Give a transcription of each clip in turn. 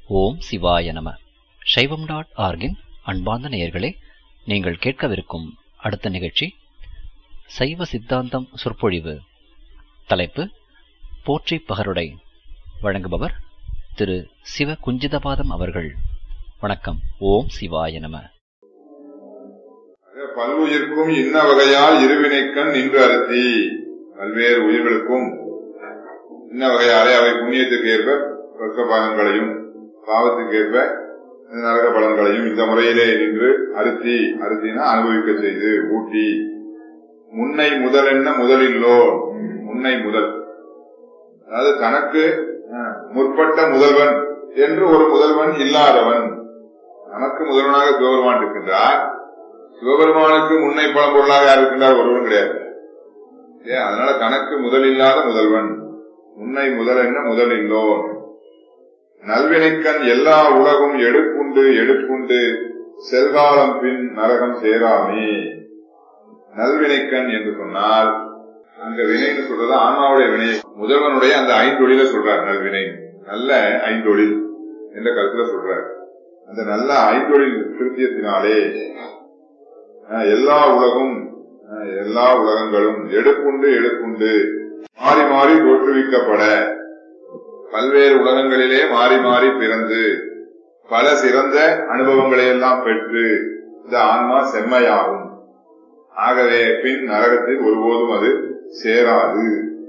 ஓம் சிவாய நம சைவம் டாட் ஆர்கின் அன்பார்ந்த நேயர்களே நீங்கள் கேட்கவிருக்கும் அடுத்த நிகழ்ச்சி சைவ சித்தாந்தம் சொற்பொழிவு தலைப்பு போற்றி பகருடை வழங்குபவர் திரு சிவ குஞ்சிதபாதம் அவர்கள் வணக்கம் ஓம் சிவாய நம பல்வுயிர்க்கும் இன்ன வகையால் இருவினைக்கண் நின்று அறுத்தி பல்வேறு உயிர்களுக்கும் இன்ன வகையாலே அவை புண்ணியத்துக்கு ஏற்ப சொர்க்க பலன்களையும் பாவத்துக்கு ஏற்ப நரக பலன்களையும் இந்த முறையிலே நின்று அறுத்தி அறுத்தினா அனுபவிக்க செய்து ஊட்டி முன்னை முதல் என்ன முதலில்லோ முன்னை முதல் அதாவது தனக்கு முற்பட்ட முதல்வன் என்று ஒரு முதல்வன் இல்லாதவன் நமக்கு முதல்வனாக சிவபெருமான் இருக்கின்றார் சிவபெருமானுக்கு முன்னை பழம்பொருளாக யார் இருக்கின்றார் ஒருவன் கிடையாது ஏன் அதனால தனக்கு முதல் இல்லாத முதல்வன் முன்னை முதல் என்ன முதல் இல்லோ நல்வினைக்கண் எல்லா உலகும் எடுப்புண்டு எடுப்புண்டு செல்காலம் பின் நரகம் சேராமே நல்வினைக்கண் என்று சொன்னால் அங்க வினைன்னு சொல்றது ஆன்மாவுடைய வினை முதல்வனுடைய அந்த ஐந்தொழில சொல்றார் நல்வினை நல்ல ஐந்தொழில் என்ற கருத்துல சொல்றார் அந்த நல்ல ஐந்தொழில் திருத்தியத்தினாலே எல்லா உலகும் எல்லா உலகங்களும் எடுப்புண்டு எடுப்புண்டு மாறி மாறி தோற்றுவிக்கப்பட பல்வேறு உலகங்களிலே மாறி மாறி பிறந்து பல சிறந்த அனுபவங்களை எல்லாம் பெற்று இந்த ஆன்மா செம்மையாகும் ஆகவே பின் நரகத்தில் ஒருபோதும் அது சேராது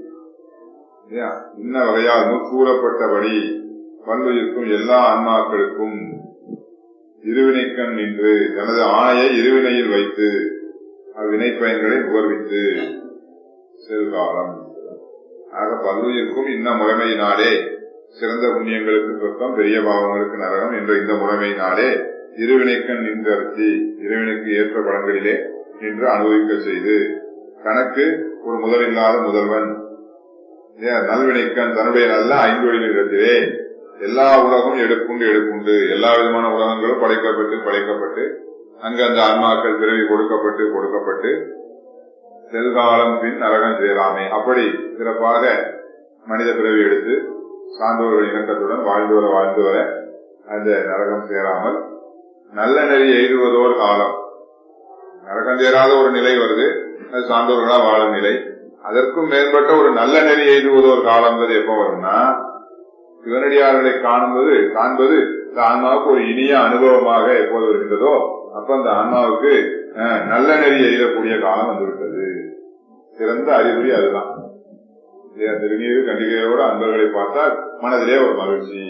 இன்ன வகையால் கூறப்பட்டபடி பல்லுயிர்க்கும் எல்லா ஆன்மாக்களுக்கும் இருவினைக்கண் நின்று தனது ஆணையை இருவினையில் வைத்து அவ்வினை பயன்களை உகர்வித்து செல்காலம் ஆக பல்லுயிர்க்கும் இந்த முறைமையினாலே சிறந்த புண்ணியங்களுக்கு சொத்தம் பெரிய பாவங்களுக்கு நரகம் என்ற இந்த முறைமையினாலே இருவினைக்கண் நின்றர்த்தி இருவினைக்கு ஏற்ற படங்களிலே நின்று அனுபவிக்க செய்து கணக்கு ஒரு முதலில்லாத முதல்வன் நல்வினைக்கண் தன்னுடைய நல்ல ஐந்தொழில் இடத்திலே எல்லா உலகம் எடுப்புண்டு எடுப்புண்டு எல்லா விதமான உலகங்களும் படைக்கப்பட்டு படைக்கப்பட்டு அங்கு அந்த ஆன்மாக்கள் பிறவி கொடுக்கப்பட்டு கொடுக்கப்பட்டு செல்காலம் பின் நரகம் சேராமே அப்படி சிறப்பாக மனித பிறவி எடுத்து சான்றோர்கள் இணக்கத்துடன் வாழ்ந்து வர வாழ்ந்து வர அந்த நரகம் சேராமல் நல்ல நெறி எய்துவதோர் காலம் நரகம் சேராத ஒரு நிலை வருது அது சான்றோர்களா வாழும் நிலை அதற்கும் மேற்பட்ட ஒரு நல்ல நெறி எய்துவதோர் காலம்ன்றது எப்ப வரும்னா சிவனடியார்களை காணும்போது காண்பது இந்த ஆன்மாவுக்கு ஒரு இனிய அனுபவமாக எப்போது வருகின்றதோ அப்ப அந்த ஆன்மாவுக்கு நல்ல நெறி எய்தக்கூடிய காலம் வந்துவிட்டது சிறந்த அறிகுறி அதுதான் திருநீர் கண்டிகையோட அன்பர்களை பார்த்தால் மனதிலே ஒரு மகிழ்ச்சி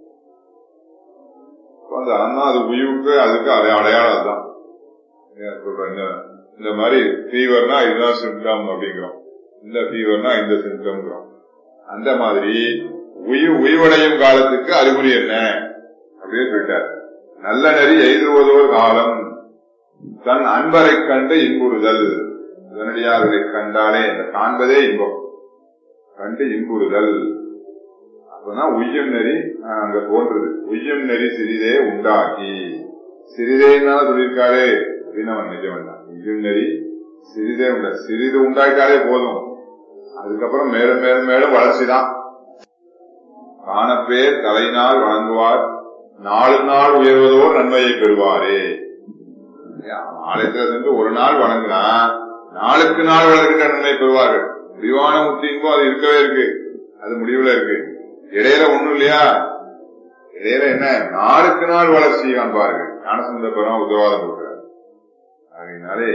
அந்த ஆன்மா அது உயிருக்கு அதுக்கு அடையாளம் அதுதான் சொல்றேன் இந்த மாதிரி ஃபீவர்னா இதுதான் சிம்டம் அப்படிங்கிறோம் இந்த ஃபீவர்னா இந்த சிம்டம்ங்கிறோம் அந்த மாதிரி உயிர் உயிர்வடையும் காலத்துக்கு அறிகுறி என்ன அப்படின்னு சொல்லிட்டார் நல்ல நெறி எய்துவதோர் காலம் தன் அன்பரை கண்டு இன்புறுதல் உடனடியார்களை கண்டாலே அந்த காண்பதே இன்பம் கண்டு இன்புறுதல் அப்பதான் உய்யம் நெறி அங்க தோன்றுது உய்யம் நெறி சிறிதே உண்டாக்கி சிறிதேனால சொல்லியிருக்காரு அப்படின்னு அவன் நிஜம் தான் உய்யம் நெறி சிறிதே உண்டா சிறிது உண்டாக்கிட்டாலே போதும் அதுக்கப்புறம் மேலும் மேலும் மேலும் வளர்ச்சி தான் காணப்பேர் தலைநாள் வழங்குவார் நாலு நாள் உயர்வதோ நன்மையை பெறுவாரே ஆலயத்துல சென்று ஒரு நாள் வணங்கினா நாளுக்கு நாள் வளர்கின்ற நன்மை பெறுவார்கள் முடிவான முத்தின்போ அது இருக்கவே இருக்கு அது முடிவுல இருக்கு இடையில ஒண்ணும் இல்லையா இடையில என்ன நாளுக்கு நாள் வளர்ச்சி காண்பார்கள் ஞானசந்த பெறும் உத்தரவாதம் கொடுக்கிறார் அதனாலே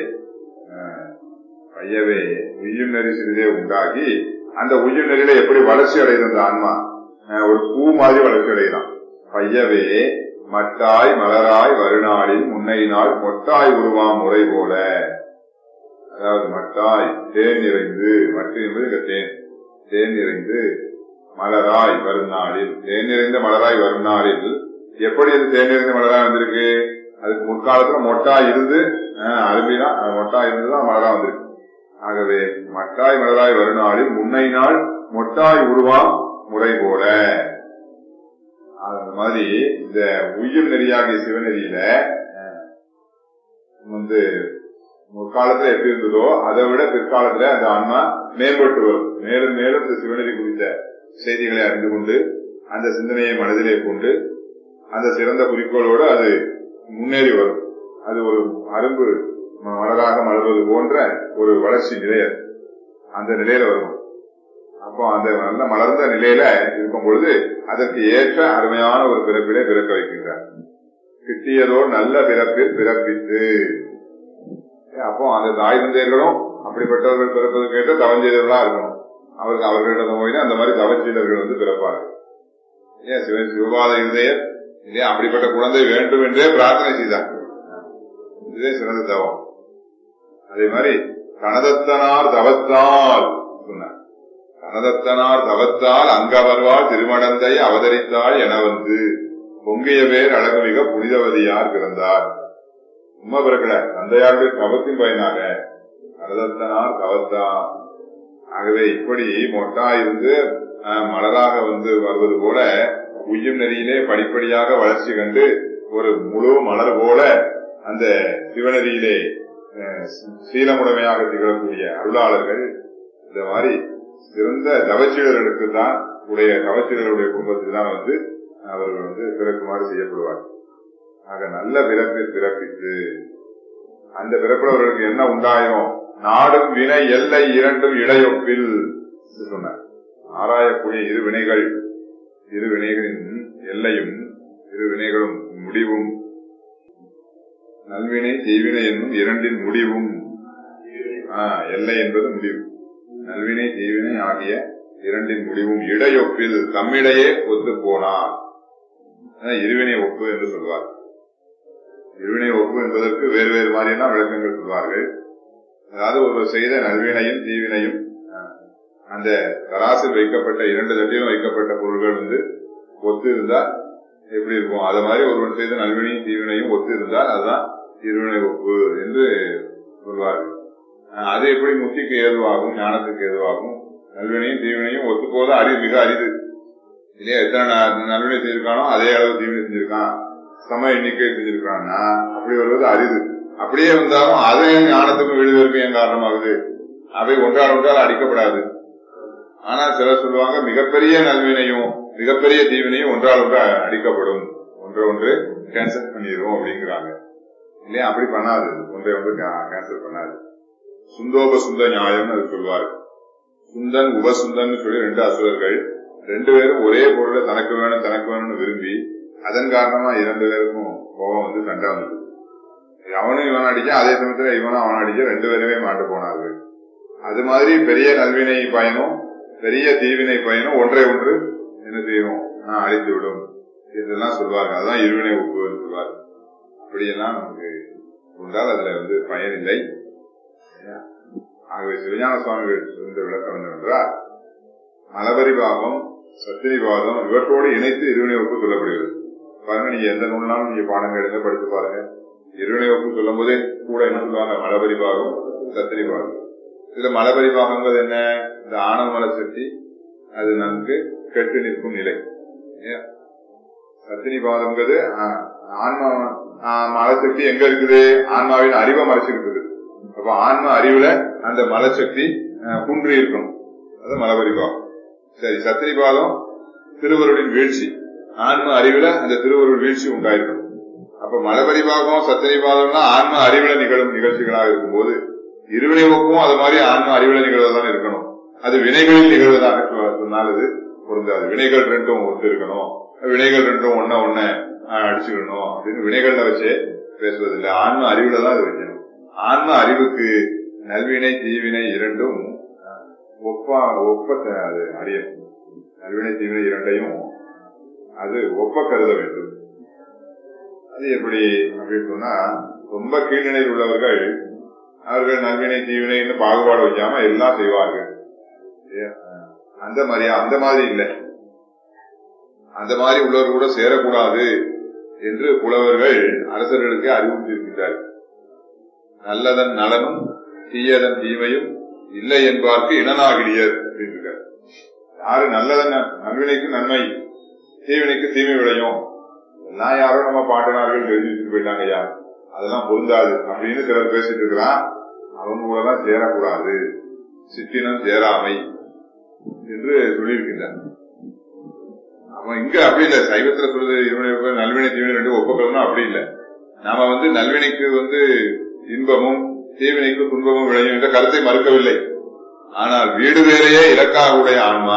பையவே உய்யும் நெறி சிறிதே உண்டாகி அந்த உய்யும் நெறியில எப்படி வளர்ச்சி அடையுது அந்த ஆன்மா ஒரு பூ மாதிரி வளர்ச்சி அடையலாம் பையவே மட்டாய் மலராய் வருநாளில் முன்னை நாள் மொட்டாய் உருவாம் முறை போல அதாவது மட்டாய் தேன் நிறைந்து மட்டு என்பது இந்த தேன் தேன் நிறைந்து மலராய் வரும் நாளில் தேன் நிறைந்த மலராய் வரும் நாளில் எப்படி அது தேன் நிறைந்த மலராய் வந்திருக்கு அதுக்கு முற்காலத்துல மொட்டா இருந்து அருமைதான் மொட்டா இருந்துதான் மலரா வந்திருக்கு ஆகவே மட்டாய் மலராய் வரும் நாளில் முன்னை நாள் மொட்டாய் உருவாம் முறை போல அந்த மாதிரி இந்த உயிர் நெறியாகிய சிவநெறியில வந்து முற்காலத்துல எப்படி இருந்ததோ அதை விட பிற்காலத்துல அந்த ஆன்மா மேம்பட்டு வரும் மேலும் மேலும் இந்த சிவநெறி குறித்த செய்திகளை அறிந்து கொண்டு அந்த சிந்தனையை மனதிலே கொண்டு அந்த சிறந்த குறிக்கோளோடு அது முன்னேறி வரும் அது ஒரு அரும்பு ம- மலராக மலர்வது போன்ற ஒரு வளர்ச்சி நிலை அது அந்த நிலையில வரும் அப்போ அந்த நல்ல மலர்ந்த நிலையில இருக்கும் பொழுது அதற்கு ஏற்ற அருமையான ஒரு பிறப்பிலே பிறக்க வைக்கின்றார் கிட்டியதோ நல்ல பிறப்பில் பிறப்பித்து அப்போ அந்த தாய் தந்தையர்களும் அப்படிப்பட்டவர்கள் பிறப்பதற்கு ஏற்ற தவஞ்செய்தவர்களா இருக்கணும் அவருக்கு அவர்களிடம் போய் அந்த மாதிரி தவச்சீலர்கள் வந்து பிறப்பார்கள் ஏன் சிவ சிவபாத இருதயர் இல்லையா அப்படிப்பட்ட குழந்தை வேண்டும் என்றே பிரார்த்தனை செய்தார் இதுவே சிறந்த தவம் அதே மாதிரி கனதத்தனார் தவத்தால் சொன்னார் கனதத்தனார் தவத்தால் அங்கவர்வாள் திருமணந்தை அவதரித்தாள் என வந்து பொங்கிய பேர் அழகு மிக புனிதவதியார் பிறந்தார் சும்மா பிறக்கல தந்தையாருடைய தவத்தின் பயனாக கனதத்தனார் தவத்தான் ஆகவே இப்படி மொட்டா இருந்து அஹ், மலராக வந்து வருவது போல உய்யும் நெறியிலே படிப்படியாக வளர்ச்சி கண்டு ஒரு முழு மலர் போல அந்த சிவநெறியிலே அஹ், சீலமுடைமையாக திகழக்கூடிய அருளாளர்கள் இந்த மாதிரி சிறந்த தவச்சீடர்களுக்கு தான் உடைய தவச்சீடர்களுடைய குடும்பத்தில் தான் வந்து அவர்கள் வந்து பிறக்குமாறு செய்யப்படுவார் ஆக நல்ல பிறப்பில் பிறப்பித்து அந்த பிறப்பில் அவர்களுக்கு என்ன உண்டாயிரும் நாடும் வினை எல்லை இரண்டும் இடையொப்பில் என்று சொன்னார் ஆராயக்கூடிய இரு வினைகள் இரு வினைகளின் எல்லையும் இரு வினைகளும் முடிவும் நல்வினை தீவினை என்னும் இரண்டின் முடிவும் ஆ, எல்லை என்பது முடிவு நல்வினை தீவினை ஆகிய இரண்டின் முடிவும் இடையொப்பில் தம்மிடையே ஒத்து போனார் அதான் இருவினை ஒப்பு என்று சொல்வார் இருவினை ஒப்பு என்பதற்கு வேறு வேறு மாதிரியான விளக்கங்கள் சொல்வார்கள் அதாவது ஒரு செய்த நல்வினையும் தீவினையும் அஹ், அந்த தராசில் வைக்கப்பட்ட இரண்டு தட்டிலும் வைக்கப்பட்ட பொருள்கள் வந்து ஒத்து இருந்தா எப்படி இருக்கும் அது மாதிரி ஒருவன் செய்த நல்வினையும் தீவினையும் ஒத்து இருந்தால் அதுதான் இருவினை ஒப்பு என்று சொல்வார்கள் அஹ், அது எப்படி முத்திக்கு ஏதுவாகும் ஞானத்துக்கு ஏதுவாகும் நல்வினையும் தீவினையும் ஒத்து போத அரி மிக அரிது இல்லையா எத்தனை ந- நல்வினை செஞ்சிருக்கானோ அதே அளவு தீவினை செஞ்சிருக்கான் சம எண்ணிக்கை செஞ்சிருக்கான்னா அப்படி வருவது அரிது அப்படியே வந்தாலும் அதே ஞானத்துக்கும் விழுவதற்கு ஏன் காரணமாகுது அவை ஒன்றால் ஒன்றால் அடிக்கப்படாது ஆனா சிலர் சொல்லுவாங்க மிகப்பெரிய நல்வினையும் மிகப்பெரிய தீவினையும் ஒன்றால் ஒன்றால் அடிக்கப்படும் ஒன்றை ஒன்று கேன்சல் பண்ணிடுவோம் அப்படிங்கிறாங்க இல்லையா அப்படி பண்ணாது ஒன்றை ஒன்று கேன்சல் பண்ணாது சுந்தோப சுந்த நியாயம்னு அது சொல்லுவாரு சுந்தன் உபசுந்தன் சொல்லி ரெண்டு அசுரர்கள் ரெண்டு பேரும் ஒரே பொருளை தனக்கு வேணும் தனக்கு வேணும்னு விரும்பி அதன் காரணமா இரண்டு பேருக்கும் கோபம் வந்து சண்டை வந்தது அவனும் இவன் அடிக்க அதே சமயத்துல இவனும் அவன் அடிக்க ரெண்டு பேருமே மாண்டு போனார்கள் அது மாதிரி பெரிய நல்வினை பயனும் பெரிய தீவினை பயனும் ஒன்றை ஒன்று என்ன செய்யும் நான் அழித்து விடும் இதெல்லாம் சொல்வார்கள் அதுதான் இருவினை ஒப்பு சொல்வார் அப்படியெல்லாம் நமக்கு உண்டால் அதுல வந்து பயன் இல்லை ஆகவே சிவஞான சுவாமிகள் இருந்த விளக்கம் என்னவென்றால் மலபரிபாகம் சத்திரிபாதம் இவற்றோடு இணைத்து இருவினை ஒப்பு சொல்லப்படுகிறது பாருங்க நீங்க எந்த நூல்னாலும் நீங்க பாடங்கள் எடுங்க படித்து பாருங்க இருவினை ஒப்பு சொல்லும் போதே கூட என்ன சொல்லுவாங்க மலபரிபாகம் சத்திரிபாகம் இதுல மலபரிபாகங்கிறது என்ன இந்த ஆணவ மல சக்தி அது நன்கு கெட்டு நிற்கும் நிலை ஏன்? சத்தினிபாதம்ங்கிறது ஆஹ், ஆன்மா ஆஹ், மலசக்தி எங்க இருக்குது ஆன்மாவின் அறிவை மறைச்சிருக்குது அப்ப ஆன்ம அறிவுல அந்த மலசக்தி ஆஹ், குன்றி இருக்கணும் அது மலபரிபாகம் சரி சத்திரிபாதம் திருவருளின் வீழ்ச்சி ஆன்ம அறிவுல அந்த திருவருள் வீழ்ச்சி உண்டாயிருக்கணும் அப்ப மலபரிபாகம் சத்திரிபாதம்னா ஆன்ம அறிவுல நிகழும் நிகழ்ச்சிகளாக இருக்கும்போது இருவினை ஒப்பும் அது மாதிரி ஆன்ம அறிவுல நிகழ்வதுதான் இருக்கணும் அது வினைகளில் நிகழ்வதாக சொ- சொன்னால் அது பொருந்தாது வினைகள் ரெண்டும் ஒத்து இருக்கணும் வினைகள் ரெண்டும் ஒன்ன ஒன்ன ஆஹ், அடிச்சுக்கணும் அப்படின்னு வினைகள்ல வச்சு பேசுவதில்லை ஆன்ம அறிவுல தான் அது வைக்கணும் ஆன்ம அறிவுக்கு நல்வினை தீவினை இரண்டும் ஆஹ், ஒப்பா ஒப்ப த- அது அறியணும் நல்வினை தீவினை இரண்டையும் அது ஒப்ப கருத வேண்டும் அது எப்படி அப்படின்னு சொன்னா ரொம்ப கீழ்நிலையில் உள்ளவர்கள் அவர்கள் நல்வினை தீவினைன்னு பாகுபாடு வைக்காம எல்லாம் செய்வார்கள் இல்லையா? அந்த மாதிரியா அந்த மாதிரி இல்லை அந்த மாதிரி உள்ளவர் கூட சேரக்கூடாது என்று புலவர்கள் அரசர்களுக்கு அறிவுறுத்தியிருக்கிறார்கள் நல்லதன் நலனும் தீயதன் தீமையும் இல்லை என்பார்க்கு இனநாகிலியர் அப்படின்றார் யாரு நல்லதன் ந- நல்வினைக்கு நன்மை தீவினைக்கு தீமை விளையும் எல்லாம் யாரோ நம்ம பாட்டினார்கள் தெரிஞ்சு வச்சுட்டு போயிட்டாங்க ஐயா அதெல்லாம் பொருந்தாது அப்படின்னு சிலர் பேசிட்டு இருக்கிறான் அவங்க கூட தான் சேரக்கூடாது சிற்றினம் சேராமை என்று சொல்லியிருக்கின்றார் அவன் இங்க அப்படி இல்ல சைவத்துல சொல்றது இருவினை ஒப்ப- நல்வினை தீவினை ரெண்டு ஒப்பக்கலம்னா அப்படி இல்ல நாம வந்து நல்வினைக்கு வந்து இன்பமும் தீவினைக்கு துன்பமும் விளையும் என்ற கருத்தை மறுக்கவில்லை ஆனால் வீடு வேறையே இலக்காக உடைய ஆன்மா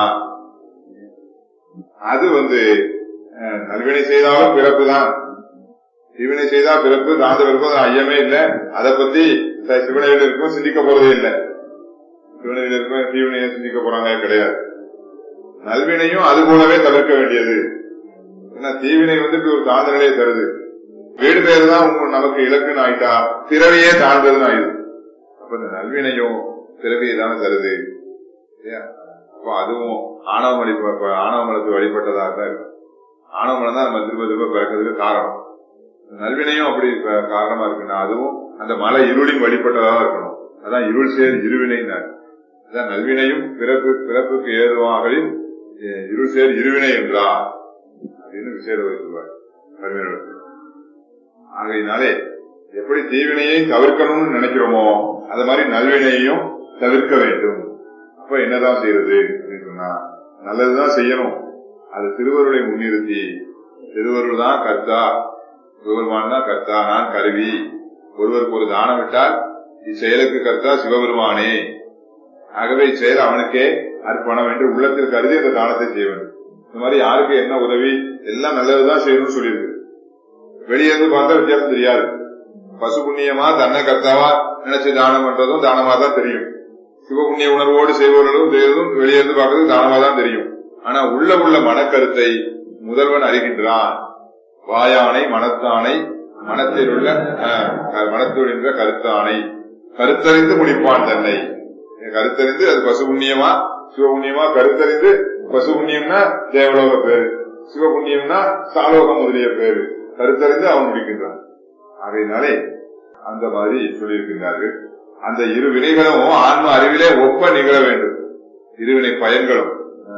அது வந்து அஹ், நல்வினை செய்தாலும் பிறப்பு தான் தீவினை செய்தா பிறப்பு தாந்த பிறப்பு அது ஐயமே இல்லை அதை பத்தி ச- சிவனையில் இருக்கும் சிந்திக்க போறதே இல்லை சிவனையில் இருக்கும் தீவினையை சிந்திக்க போறாங்க கிடையாது நல்வினையும் அது போலவே தவிர்க்க வேண்டியது ஏன்னா தீவினை வந்து இப்படி ஒரு தாழ்ந்த நிலையை தருது வீடு பேர் தான் உங்க- நமக்கு இலக்குன்னு ஆயிட்டா பிறவியே தாழ்ந்ததுன்னு ஆயிடுது அப்ப இந்த நல்வினையும் பிறவியை தானே தருது இல்லையா? அப்ப அதுவும் ஆணவ வழிப ஆணவ மலத்து வழிபட்டதாக தான் இருக்கும் ஆணவ மலம் தான் நம்ம திரும்ப திரும்ப பிறக்கிறதுக்கு காரணம் நல்வினையும் அப்படி ப- காரணமா இருக்குன்னா அதுவும் அந்த மலை இருளின் வழிபட்டதாக இருக்கணும் அதான் இருள் சேர் இருவினைனார் அதான் நல்வினையும் பிறப்பு பிறப்புக்கு ஏதுவாகலின் எ- இருள் சேர் இருவினை என்றார் அப்படின்னு விசேட சொல்வார் கருமையில ஆகையினாலே எப்படி தீவினையை தவிர்க்கணும்னு நினைக்கிறோமோ அது மாதிரி நல்வினையையும் தவிர்க்க வேண்டும் அப்ப என்னதான் செய்யறது அப்படின்னு சொன்னா நல்லதுதான் செய்யணும் அது திருவருளை முன்னிறுத்தி திருவருள் தான் கர்த்தா சிவபெருமான் தான் கர்த்தா நான் கருவி ஒருவருக்கு ஒரு தானம் விட்டால் இச்செயலுக்கு கர்த்தா சிவபெருமானே ஆகவே இச்செயல் அவனுக்கே அர்ப்பணம் என்று உள்ளத்தில் கருதி அந்த தானத்தை செய்ய வேண்டும் இந்த மாதிரி யாருக்கு என்ன உதவி எல்லாம் நல்லதுதான் செய்யணும்னு சொல்லியிருக்கு வெளியே இருந்து பார்த்தா வித்தியாசம் தெரியாது பசு புண்ணியமா தன்னை கர்த்தாவா நினைச்சு தானம் பண்றதும் தானமா தான் தெரியும் சிவபுண்ணிய உணர்வோடு செய்பவர்களும் செய்வதும் வெளியே இருந்து பார்க்கறது தானமா தான் தெரியும் ஆனா உள்ள உள்ள மனக்கருத்தை முதல்வன் அறிகின்றான் வாயானை மனத்தானை மனத்தில் உள்ள அஹ், மனத்தில் என்ற கருத்தானை கருத்தறிந்து முடிப்பான் தன்னை கருத்தறிந்து அது பசு புண்ணியமா சிவபுண்ணியமா கருத்தறிந்து பசு புண்ணியம்னா தேவலோக பேரு சிவபுண்ணியம்னா சாலோகம் முதலிய பேரு கருத்தறிந்து அவன் முடிக்கின்றான் ஆகையினாலே அந்த மாதிரி சொல்லியிருக்கின்றார்கள் அந்த இரு வினைகளும் ஆன்ம அறிவிலே ஒப்ப நிகழ வேண்டும் இருவினை பயன்களும்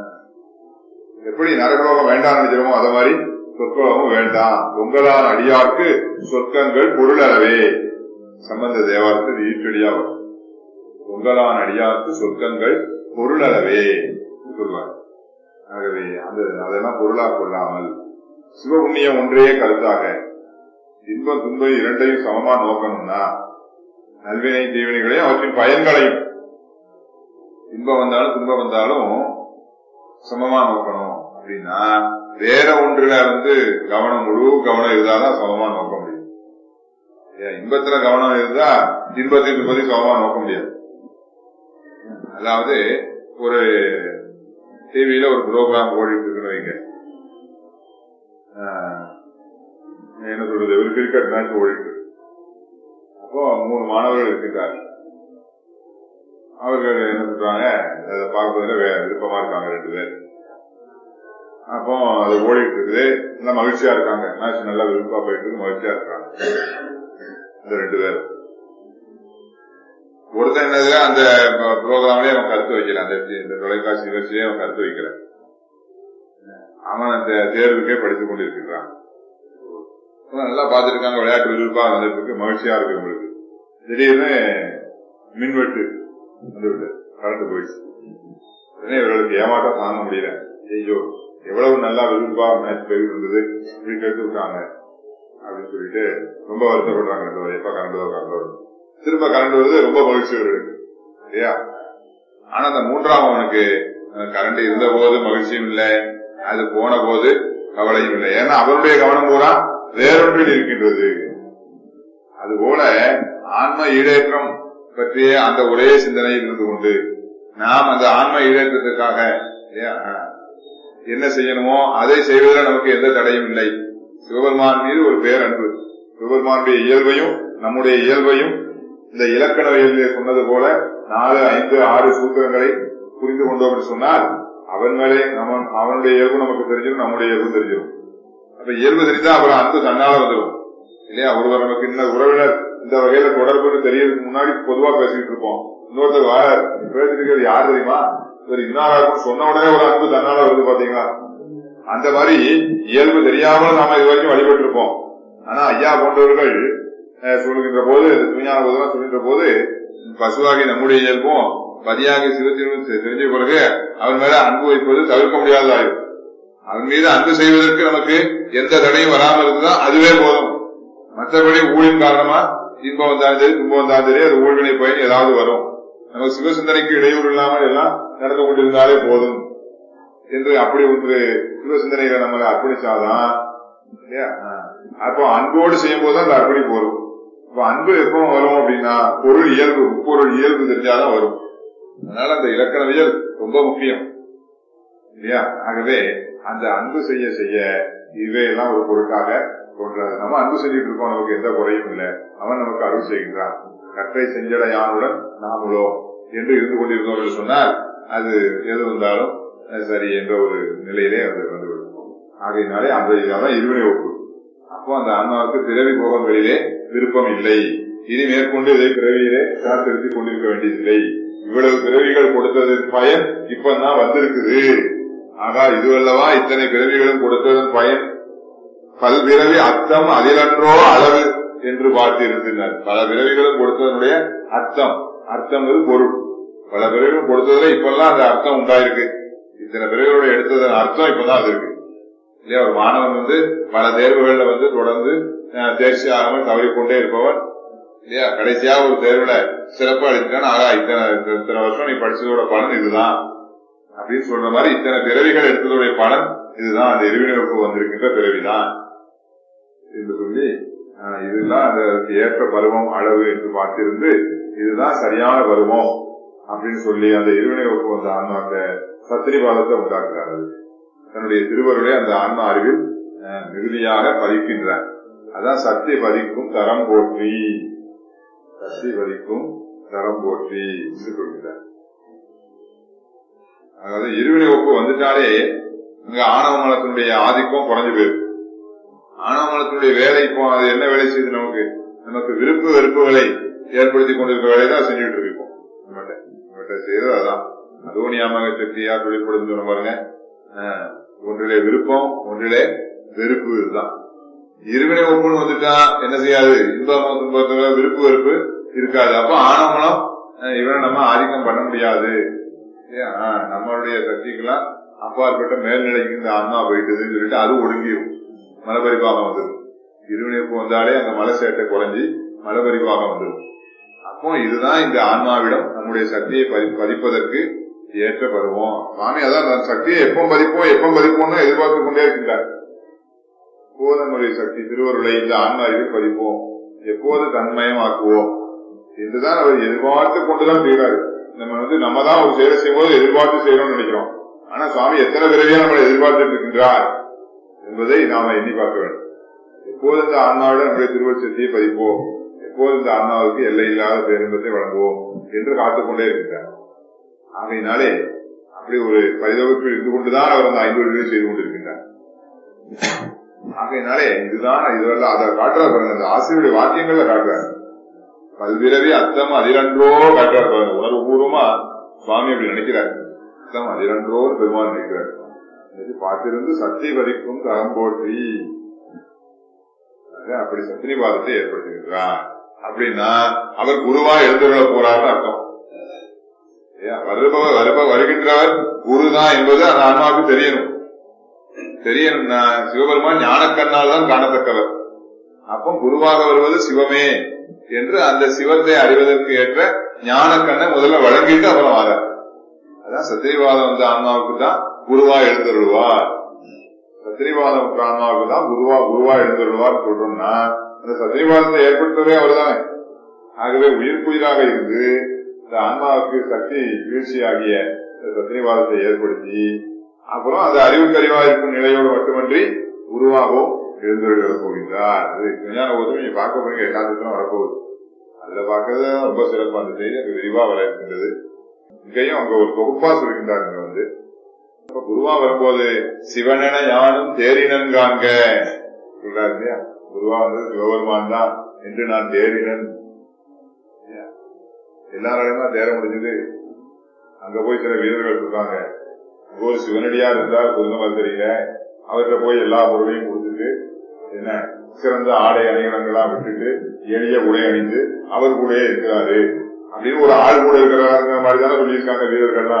எப்படி நரகலோகம் வேண்டாம் நினைக்கிறோமோ அத மாதிரி சொற்கலோகம் வேண்டாம் உங்களான் அடியார்க்கு சொற்கங்கள் பொருள் அளவே சம்பந்த தேவாரத்தில் ஈற்றடியா வரும் உங்களான் அடியார்க்கு சொற்கங்கள் பொருள் அளவே சொல்வார் ஆகவே அந்த அதெல்லாம் பொருளா கொள்ளாமல் சிவபுண்ணியம் ஒன்றே கருத்தாக இன்பம் துன்பம் இரண்டையும் சமமா நோக்கணும்னா நல்வினை தீவினைகளையும் அவற்றின் பயன்களையும் இன்பம் வந்தாலும் துன்பம் வந்தாலும் சமமா நோக்கணும் அப்படின்னா வேற ஒன்றுல வந்து கவனம் முழு கவனம் இருந்தாதான் சமமா நோக்க முடியும் ஏன் இன்பத்துல கவனம் இருந்தா இன்பத்தை துன்பத்தையும் சமமா நோக்க முடியாது அதாவது ஒரு டிவியில ஒரு ப்ரோக்ராம் ஓடிட்டு இருக்குன்னு வைங்க ஆஹ், என்ன சொல்றது ஒரு கிரிக்கெட் மேட்ச் ஓடிட்டு இருக்கு. அப்போ மூணு மாணவர்கள் இருக்கின்றார்கள் அவர்கள் என்ன சொல்றாங்க அதை பார்ப்பதுல வே- விருப்பமா இருக்காங்க ரெண்டு பேர் அப்போ அது ஓடிட்டு இருக்குது நல்லா மகிழ்ச்சியா இருக்காங்க மேட்ச் நல்லா விருப்பா போயிட்டு இருக்கு மகிழ்ச்சியா இருக்காங்க இந்த ரெண்டு பேரும் ஒருத்தன் என்னது அந்த ப்ரோக்ராம்லயே அவன் கருத்து வைக்கல அந்த இந்த தொலைக்காட்சி நிகழ்ச்சியே அவன் கருத்து வைக்கல அவன் அந்த தேர்வுக்கே படித்துக் கொண்டிருக்கிறான் அவன் நல்லா பார்த்துட்டு இருக்காங்க விளையாட்டு விருப்பா வந்ததுக்கு மகிழ்ச்சியா இருக்கு உங்களுக்கு திடீர்னு மின்வெட்டு வந்து கரண்ட் போயிடுச்சு உடனே இவர்களுக்கு ஏமாட்டம் தாங்க முடியல ஐயோ எவ்வளவு நல்லா விருப்பா மேட்ச் போயிட்டு இருந்தது இப்படி கெடுத்து விட்டாங்க அப்படின்னு சொல்லிட்டு ரொம்ப வருத்தப்படுறாங்க ரெண்டு பேரும். எப்ப கரண்ட் வரும் கரண்ட் வரும் திரும்ப கரண்ட் வருது ரொம்ப மகிழ்ச்சி இருக்கு இல்லையா ஆனா அந்த மூன்றாம் அவனுக்கு கரண்ட் இருந்த போது மகிழ்ச்சியும் இல்லை அது போன போது கவலையும் இல்லை ஏன்னா அவருடைய கவனம் பூரா வேறொன்றில் இருக்கின்றது அதுபோல ஆன்ம ஈடேற்றம் பற்றிய அந்த ஒரே சிந்தனையில் இருந்து கொண்டு நாம் அந்த ஆன்ம ஈடேற்றத்துக்காக இல்லையா, என்ன செய்யணுமோ அதை செய்வதில் நமக்கு எந்த தடையும் இல்லை சிவபெருமான் மீது ஒரு பேரன்பு சிவபெருமானுடைய இயல்பையும் நம்முடைய இயல்பையும் இந்த இலக்கண இயல்பிலே சொன்னது போல நாலு ஐந்து ஆறு சூத்திரங்களை புரிந்து கொண்டோம் என்று சொன்னால் அவன் மேலே நம்ம அவனுடைய இயல்பு நமக்கு தெரிஞ்சிடும் நம்முடைய இயல்பு தெரிஞ்சிடும் அப்ப இயல்பு தெரிஞ்சா அப்புறம் அன்பு தன்னால வந்துடும் இல்லையா ஒருவர் நமக்கு இந்த உறவினர் இந்த வகையில தொடர்புன்னு தெரியறதுக்கு முன்னாடி பொதுவா பேசிட்டு இருப்போம் இன்னொருத்தர் வார பேசிட்டு இருக்கிறது யார் தெரியுமா இவர் இன்னாராக்கும் சொன்ன உடனே ஒரு அன்பு தன்னால வருது பாத்தீங்களா அந்த மாதிரி இயல்பு தெரியாமல் நாம இது வரைக்கும் வழிபட்டு இருப்போம் ஆனா ஐயா போன்றவர்கள் அஹ், சொல்லுகின்ற போது விஞ்ஞான போதெல்லாம் சொல்கின்ற போது பசுவாகி நம்முடைய இயல்பும் பதியாகி சிவத்திலும் தெரிஞ்ச பிறகு அவர் மேல அன்பு வைப்பது தவிர்க்க முடியாததாயிரும் அவன் மீது அன்பு செய்வதற்கு நமக்கு எந்த தடையும் வராமல் இருக்குதோ அதுவே போதும் மற்றபடி ஊழின் காரணமா இன்பம் வந்தாலும் சரி துன்பம் வந்தாலும் சரி அது ஊழ்வினை பயன் ஏதாவது வரும் நமக்கு சிவசிந்தனைக்கு இடையூறு இல்லாமல் எல்லாம் நடந்து கொண்டிருந்தாலே போதும் என்று அப்படி ஒன்று சிவசிந்தனைகளை நம்மளை அர்ப்பணிச்சாதான் இல்லையா ஆஹ். அப்போ அன்போடு செய்யும் போது அந்த அர்ப்பணிப்பு வரும் இப்ப அன்பு எப்போ வரும் அப்படின்னா பொருள் இயல்பு பொருள் இயல்பு தெரிஞ்சாதான் வரும் அதனால அந்த இலக்கணவியல் ரொம்ப முக்கியம் இல்லையா ஆகவே அந்த அன்பு செய்ய செய்ய இவையெல்லாம் ஒரு பொருட்டாக தோன்றாது நம்ம அன்பு செஞ்சுட்டு இருக்கோம் நமக்கு எந்த குறையும் இல்லை அவன் நமக்கு அருள் செய்கின்றான் கற்றை செஞ்சட யானுடன் நாமளோ என்று இருந்து கொண்டிருந்தோம் என்று சொன்னால் அது எது வந்தாலும் அஹ், சரி என்ற ஒரு நிலையிலே அது வந்துவிடும் ஆகையினாலே அந்த இதான் இருவினை ஒப்பு அப்போ அந்த ஆன்மாவுக்கு பிறவி போகங்களிலே விருப்பம் இல்லை இனி மேற்கொண்டு இதை பிறவியிலே காத்திருத்திக் கொண்டிருக்க வேண்டியதில்லை இவ்வளவு பிறவிகள் கொடுத்ததன் பயன் இப்பதான் வந்திருக்குது ஆகா இதுவல்லவா இத்தனை பிறவிகளும் கொடுத்ததன் பயன் பல்பிறவி அர்த்தம் அதிலன்றோ அளவு என்று பார்த்து இருந்திருந்தார் பல பிறவிகளும் கொடுத்ததனுடைய அர்த்தம் அர்த்தம் பொருள் பல பிறவிகளும் கொடுத்ததுல இப்பெல்லாம் அந்த அர்த்தம் உண்டாயிருக்கு இத்தனை பிறவிகளோட எடுத்ததன் அர்த்தம் இப்பதான் அது இருக்கு இல்லையா ஒரு மாணவன் வந்து பல தேர்வுகள்ல வந்து தொடர்ந்து அஹ், தேர்ச்சி ஆகாமல் தவறிக்கொண்டே இருப்பவன் இல்லையா கடைசியா ஒரு தேர்வுல சிறப்பு அளிச்சுட்டான் ஆகா இத்தனை இத்தனை வருஷம் நீ படிச்சதோட பலன் இதுதான் அப்படின்னு சொல்ற மாதிரி இத்தனை பிறவிகள் எடுத்ததுடைய பலன் இதுதான் அந்த எரிவினருக்கு வந்திருக்கின்ற பிறவிதான் என்று சொல்லி ஆஹ், இதுதான் அதற்கு ஏற்ற பருவம் அளவு என்று பார்த்திருந்து இதுதான் சரியான பருவம் அப்படின்னு சொல்லி அந்த இருவினைக்கு வந்த ஆன்மாக்க சத்திரிவாதத்தை உண்டாக்குறார் அது. தன்னுடைய திருவருடைய அந்த ஆன்மா அறிவில் ஆஹ், மிகுதியாக பதிக்கின்றார் அதான் சத்திய பதிக்கும் தரம் போற்றி சத்திய பதிக்கும் தரம் போற்றி என்று சொல்கிறார் அதாவது இருவினை ஒப்பு வந்துட்டாலே இங்க ஆணவ மலத்தினுடைய ஆதிக்கம் குறைஞ்சு போயிருக்கு ஆணவ மலத்தினுடைய வேலை இப்போ அது என்ன வேலை செய்யுது நமக்கு நமக்கு விருப்பு வெறுப்புகளை ஏற்படுத்தி கொண்டிருக்க வேலையை தான் செஞ்சுட்டு இருக்கோம் நம்மகிட்ட நம்மகிட்ட செய்யறது அதான் அதுவும் ஞாபக சக்தியா தொழிற்படுன்னு சொன்ன பாருங்க ஆஹ், ஒன்றிலே விருப்பம் ஒன்றிலே வெறுப்பு இதுதான் இருவினை ஒப்புன்னு வந்துட்டா என்ன செய்யாது இன்பம் துன்பத்துல விருப்பு வெறுப்பு இருக்காது அப்ப ஆணவமலம் அஹ், இவனை நம்ம ஆதிக்கம் பண்ண முடியாது ஏன், ஆஹ், நம்மளுடைய சக்திக்கெல்லாம் அப்பாற்பட்ட மேல்நிலைக்கு இந்த ஆன்மா போயிட்டுதுன்னு சொல்லிட்டு அது ஒடுங்கிடும் மலபரிபாகம் வந்துடும் இருவினைப்பு வந்தாலே அந்த மலை சேட்டை குறைஞ்சி மலபரிபாகம் வந்துடும் அப்போ இதுதான் இந்த ஆன்மாவிடம் நம்முடைய சக்தியை பதி- பதிப்பதற்கு ஏற்ற பருவம் சுவாமி அதான் அந்த சக்தியை எப்போ பதிப்போம் எப்போ பதிப்போம்னு எதிர்பார்த்து கொண்டே இருக்கின்றார் எப்போது நம்முடைய சக்தி திருவருளை இந்த ஆன்மாவில் பதிப்போம் எப்போது தன்மயமாக்குவோம் என்றுதான் அவர் எதிர்பார்த்து கொண்டுதான் செய்யறாரு நம்ம வந்து நம்ம தான் ஒரு செயலை செய்யும்போது எதிர்பார்த்து செய்யணும்னு நினைக்கிறோம் ஆனா சுவாமி எத்தனை பிறவியா நம்மளை எதிர்பார்த்துட்டு இருக்கின்றார் என்பதை நாம எண்ணி பார்க்க வேண்டும் எப்போது இந்த ஆன்மாவிட நம்முடைய திருவச்சத்தையை பதிப்போம் எப்போது இந்த ஆன்மாவுக்கு எல்லை இல்லாத பேரின்பத்தை வழங்குவோம் என்று காத்துக்கொண்டே இருக்கின்றார் ஆகையினாலே அப்படி ஒரு பரிதவிப்பில் இருந்து கொண்டுதான் அவர் அந்த ஐந்து செய்து கொண்டிருக்கின்றார் ஆகையினாலே இதுதான் இதுவெல்லாம் அதை காட்டுறாரு பாருங்க அந்த ஆசிரியருடைய வாக்கியங்கள்ல காட்டுறாரு பல்விரவி அத்தம் அதிரன்றோ காட்டுறாரு பாருங்க உணர்வு பூர்வமா சுவாமி அப்படி நினைக்கிறார் அத்தம் அதிரன்றோ பெருமான் நினைக்கிறார் இது பார்த்திருந்து சக்தி வரிக்கும் தரம் போற்றி அது அப்படி சத்தினிவாதத்தை ஏற்படுத்துகின்றார் அப்படின்னா அவர் குருவா எழுந்துள்ள போறாருன்னு அர்த்தம் ஏன் வருபவர் வருப வருகின்றவர் குருதான் என்பது அந்த ஆன்மாவுக்கு தெரியணும் தெரியணும்னா சிவபெருமான் ஞானக்கண்ணால் தான் காணத்தக்கவர் அப்போ குருவாக வருவது சிவமே என்று அந்த சிவத்தை அறிவதற்கு ஏற்ற ஞானக்கண்ணை முதல்ல வழங்கிட்டு அப்புறம் வர அதான் சத்திரிவாதம் வந்த ஆன்மாவுக்கு தான் குருவா எழுந்தருள்வார் சத்திரிவாதம் ஆன்மாவுக்கு தான் குருவா குருவா எழுந்தருள்வார் சொல்றோம்னா அந்த சத்திரிவாதத்தை ஏற்படுத்தவே அவர்தானே ஆகவே உயிர்க்குயிராக இருந்து இந்த ஆன்மாவுக்கு சக்தி வீழ்ச்சியாகிய இந்த சத்திரிவாதத்தை ஏற்படுத்தி அப்புறம் அந்த அறிவுக்கறிவா இருக்கும் நிலையோடு மட்டுமன்றி உருவாகவும் எழுந்தருள போகின்றார் அது விஞ்ஞான போது நீங்க பார்க்க போறீங்க எட்டாந்தத்துல வரப்போகுது அதுல பார்க்கறது ரொம்ப சிறப்பா அந்த செய்தி அங்க விரிவா வர இருக்கின்றது இங்கேயும் அங்க ஒரு தொகுப்பா சொல்கின்றார் இங்க வந்து அப்ப குருவா வரும்போது சிவனென யானும் தேரினன் காண்க சொல்றாரு இல்லையா குருவா வந்து சிவபெருமான் தான் என்று நான் தேரினன் இல்லையா? எல்லாராலையும் தான் தேர முடிஞ்சது அங்க போய் சில வீரர்கள் இருக்காங்க அங்க ஒரு சிவனடியார் இருந்தார் புதுநமர் தெரியல அவர்கிட்ட போய் எல்லா பொருளையும் கொடுத்துட்டு என்ன சிறந்த ஆடை அணிகலங்களா விட்டுட்டு எளிய உடை அணிந்து அவர் கூட இருக்கிறாரு அப்படின்னு ஒரு ஆள் கூட இருக்கிறாருங்கிற மாதிரி தானே சொல்லியிருக்காங்க வீரர்கள்லாம்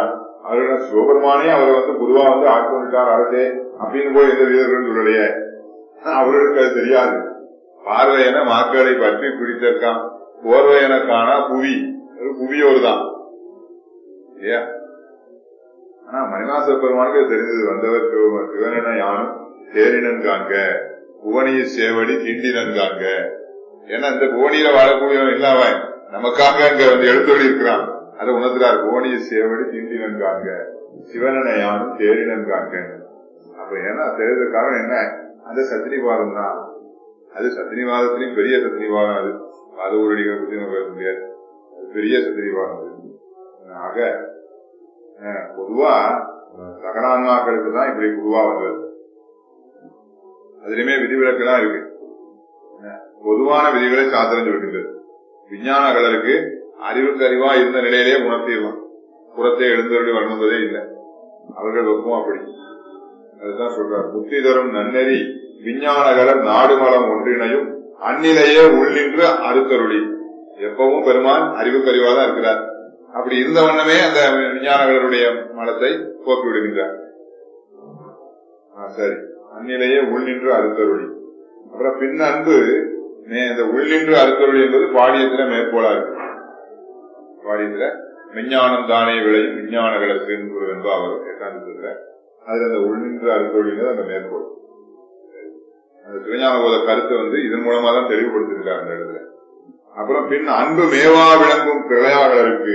அவர்கள் சிவபெருமானே அவரை வந்து பொதுவா வந்து ஆட்கொண்டுட்டார் அரசே அப்படின்னு போய் எந்த வீரர்களும் சொல்லலையே அவர்களுக்கு அது தெரியாது பார்வை என மாக்களை பற்றி பிடித்திருக்கான் போர்வை என காணா புவி அது புவியோர் தான் இல்லையா ஆனா மணிவாச பெருமானுக்கு அது தெரிஞ்சது வந்தவர் சிவ- சிவனென யானும் தேரினன் காண்க புவனிய சேவடி தீண்டினன் காண்க ஏன்னா இந்த புவனியில வாழக்கூடியவன் இல்ல அவன் நமக்காக அங்க வந்து எழுத்தொழி இருக்கிறான் அதை உணர்த்துறார் புவனிய சேவடி தீண்டினன் காண்க சிவனென யானும் தேரினன் காண்க அப்ப ஏன்னா தெரிஞ்ச காரணம் என்ன அந்த சத்திரிவாதம் தான் அது சத்திரிவாதத்திலையும் பெரிய சத்திரிவாதம் அது அது ஒரு அடிகளை பத்தி நம்ம பேச முடியாது அது பெரிய சத்திரிவாதம் அது ஆக அஹ், பொதுவா அஹ், சகலான்மாக்களுக்கு தான் இப்படி பொதுவா வந்தது அதுலயுமே விதிவிலக்கெல்லாம் இருக்கு அஹ், பொதுவான விதிகளை சாத்திரம் சொல்கின்றது விஞ்ஞான கலருக்கு அறிவுக்கு அறிவா இருந்த நிலையிலேயே உணர்த்திடலாம் புறத்தை எழுந்தருடைய வரணும்பதே இல்லை அவர்கள் வெப்பம் அப்படி அதுதான் சொல்றார் புத்தி தரும் நன்னெறி விஞ்ஞானகலர் நாடுமலம் ஒன்றினையும் அந்நிலையே உள்ளின்று அறுத்தருளி எப்பவும் பெருமான் அறிவுக்கறிவா தான் இருக்கிறார் அப்படி இருந்த வண்ணமே அந்த விஞ்ஞானகலருடைய மலத்தை போக்கி விடுகின்றார் ஆ, சரி அந்நிலையே உள்நின்று அறுத்தருளி அப்புறம் பின் அன்பு மே- இந்த உள்நின்று அறுத்தருளி என்பது பாடியத்துல மேற்கோளா இருக்கு பாடியத்துல விஞ்ஞானம் தானே விளையும் விஞ்ஞானகலருக்கு என்பாவர் எட்டாம் சொல்ற அதுல அந்த உள்நின்று அறுத்தொழிங்கிறது அந்த மேற்கோள் அந்த சிவஞான போத கருத்தை வந்து இதன் மூலமா தான் தெளிவுபடுத்திருக்காரு அந்த இடத்துல அப்புறம் பின் அன்பு மேவா விளங்கும் பிரளையாளருக்கு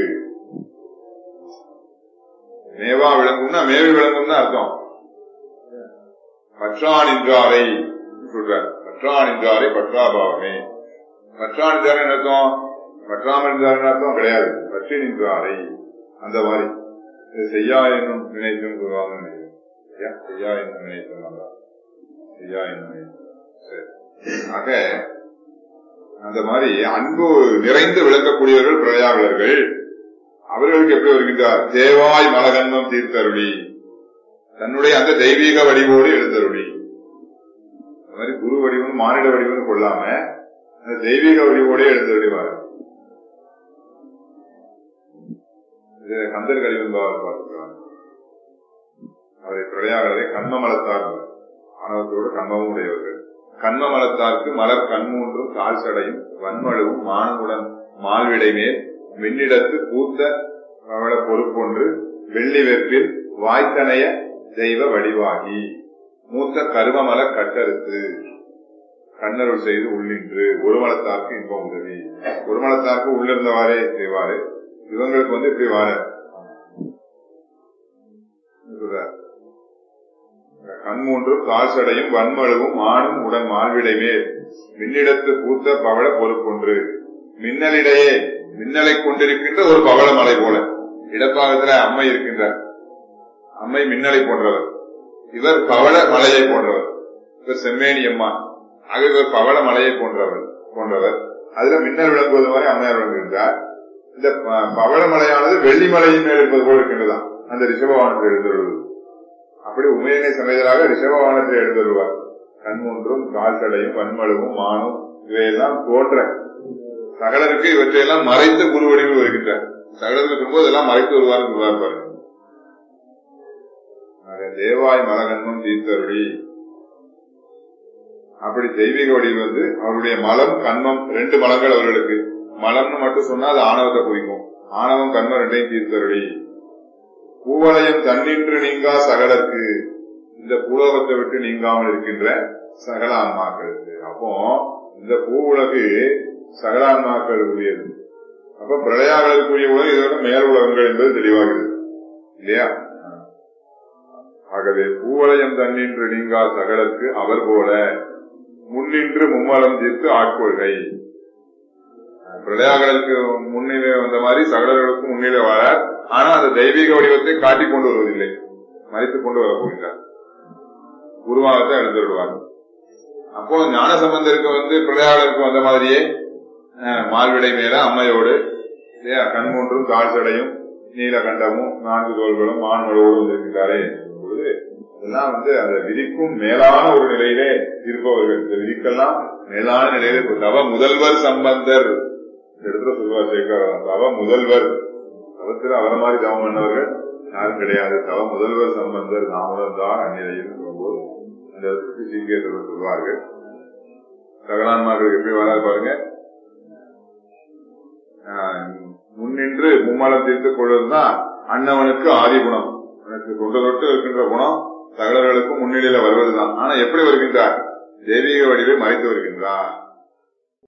மேவா விளங்கும்னா மேவி விளங்கும்னு அர்த்தம் பற்றான் என்றாரை சொல்றார் பற்றான் என்றாரை பற்றாபாவமே பற்றான் என்றார் என்ன அர்த்தம் பற்றாமல் இருந்தார் அர்த்தம் கிடையாது பற்றி நின்றாரை அந்த மாதிரி இது செய்யா என்னும் நினைத்தும் சொல்லுவாங்க நினைக்கிறேன் ஐயா, செய்யா என்னும் நினைத்தும் நல்லா செய்யா என்னும் நினைத்தும் சரி. ஆக அந்த மாதிரி அன்பு நிறைந்து விளக்கக்கூடியவர்கள் பிரயாகலர்கள் அவர்களுக்கு எப்படி வருகின்றார் தேவாய் மலகன்மம் தீர்த்தருளி தன்னுடைய அந்த தெய்வீக வடிவோடு எழுந்தருளி அந்த மாதிரி குரு வடிவம் மானிட வடிவம் கொள்ளாம அந்த தெய்வீக வடிவோடே எழுந்தருளிவார் இது கந்தர் கலிவன்பாவர் பார்த்துக்கிறாங்க அவரை பிரளையாளரை கண்ம மலத்தார் ஆணவத்தோடு கண்மமும் உடையவர்கள் கண்ம மலத்தார்க்கு மலர் கண்மூன்றும் கால் சடையும் வன்மழுவும் மானமுடன் மால்விடை மேல் மின்னிடத்து பூத்த பவள பொறுப்பொன்று வெள்ளி வெற்பில் வாய்த்தனைய தெய்வ வடிவாகி மூத்த கருமமல கட்டறுத்து கண்ணருள் செய்து உள்ளின்று ஒரு மலத்தார்க்கு இன்பம் உதவி ஒரு மலத்தார்க்கு உள்ளிருந்தவாறே செய்வாரு இவங்களுக்கு வந்து இப்படி வார சொல்றார். கண்மூன்றும் கால்சடையும் வன்மழுவும் மானும் உடன் மால்விடை மேல் மின்னிடத்து பூத்த பவள பொறுப்பொன்று மின்னலிடையே மின்னலை கொண்டிருக்கின்ற ஒரு பவள மலை போல இடப்பாகத்துல அம்மை இருக்கின்றார் அம்மை மின்னலை போன்றவர் இவர் பவள மலையை போன்றவர் இவர் செம்மேனி அம்மா ஆக இவர் பவள மலையை போன்றவர் போன்றவர் அதுல மின்னல் விளங்குவது மாதிரி அம்மையார் விளங்குகின்றார் இந்த ப- பவள மலையானது வெள்ளி மலையின் மேல் இருப்பது போல இருக்கின்றதாம் அந்த ரிஷபவானத்தில் எழுந்தருள்வது அப்படி உமையனை சமைதலாக ரிஷபவானத்தில் எழுந்தருள்வார் கண்மூன்றும் கால் சடையும் வன்மழுவும் மானும் இவையெல்லாம் தோன்ற சகலருக்கு இவற்றையெல்லாம் மறைத்து குரு வடிவில் வருகின்றார் சகலருக்கு இருக்கும்போது எல்லாம் மறைத்து வருவார் சொல்வார் பாருங்க ஆக தேவாய் மலகன்மம் தீர்த்தருளி அப்படி தெய்வீக வடிவில் வந்து அவருடைய மலம் கண்மம் ரெண்டு மலங்கள் அவர்களுக்கு மலம்னு மட்டும் சொன்னா அது ஆணவத்தை குறிக்கும் ஆணவம் கண்மம் ரெண்டையும் தீர்த்தருளி பூவலயம் தன்னின்று நீங்கா சகலருக்கு இந்த பூலோகத்தை விட்டு நீங்காமல் இருக்கின்ற சகல ஆன்மாக்களுக்கு அப்போ இந்த பூ உலகு சகல ஆன்மாக்களுக்குரியது அப்ப பிரளயாக்களுக்குரிய உலகம் இதோட மேல் உலகங்கள் என்பது தெளிவாகிறது இல்லையா ஆகவே பூவலயம் தன்னின்று நீங்கா சகலருக்கு அவர் போல முன்னின்று மும்மலம் தீர்த்து ஆட்கொள்கை பிரளயாக்களுக்கு முன்னிலை வந்த மாதிரி சகலர்களுக்கும் முன்னிலை வர ஆனா அந்த தெய்வீக வடிவத்தை காட்டிக் கொண்டு வருவதில்லை மறைத்துக் கொண்டு வரப் போகின்றார் உருவாகத்தை எழுந்துடுவார் அப்போ ஞான சம்பந்தருக்கு வந்து பிரளயாளருக்கு வந்த மாதிரியே அஹ், மால்விடை மேல அம்மையோடு இல்லையா கண்மூன்றும் கால்சடையும் நீலகண்டமும் நான்கு தோள்களும் மான்களோடு வந்திருக்கின்றாரே பொழுது இதெல்லாம் வந்து அந்த விதிக்கும் மேலான ஒரு நிலையிலே இருப்பவர்கள் இந்த விதிக்கெல்லாம் மேலான நிலையில இருப்ப- தவ முதல்வர் சம்பந்தர் இந்த இடத்துல சொல்லுவார் சேர்க்கிறார் தவ முதல்வர் தவத்தில் அவர மாதிரி தவம் பண்ணவர்கள் யாரும் கிடையாது தவ முதல்வர் சம்பந்தர் நாமதான் அந்நிலையில் சொல்லும்போது அந்த இடத்துக்கு சிங்கேஸ்வரர் சொல்வார்கள் சகலான்மார்களுக்கு எப்படி வராது பாருங்க ஆஹ் முன்னின்று மும்மலம் தீர்த்துக் கொள்வதுதான் அன்னவனுக்கு ஆதி குணம் எனக்கு தொண்டு தொட்டு இருக்கின்ற குணம் சகலர்களுக்கும் முன்னிலையில வருவதுதான் ஆனா எப்படி வருகின்றார் தெய்வீக வடிவை மறைத்து வருகின்றார்